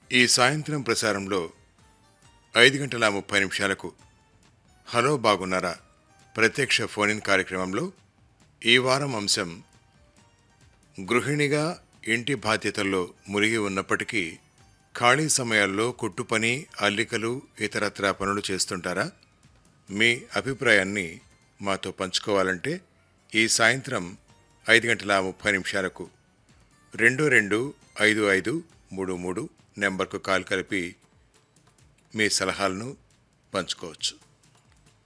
ఈ సాయంత్రం ప్రసారంలో ఐదు గంటల ముప్పై నిమిషాలకు హలో బాగున్నారా ప్రత్యక్ష ఫోన్ ఇన్ కార్యక్రమంలో ఈ వారం అంశం గృహిణిగా ఇంటి బాధ్యతల్లో మునిగి ఉన్నప్పటికీ ఖాళీ సమయాల్లో కుట్టు పని అల్లికలు ఇతరత్రా పనులు చేస్తుంటారా మీ అభిప్రాయాన్ని మాతో పంచుకోవాలంటే ఈ సాయంత్రం ఐదు గంటల ముప్పై నిమిషాలకు రెండు రెండు ఐదు ఐదు మూడు మూడు నెంబర్కు కాల్ కలిపి మీ సలహాలను పంచుకోవచ్చు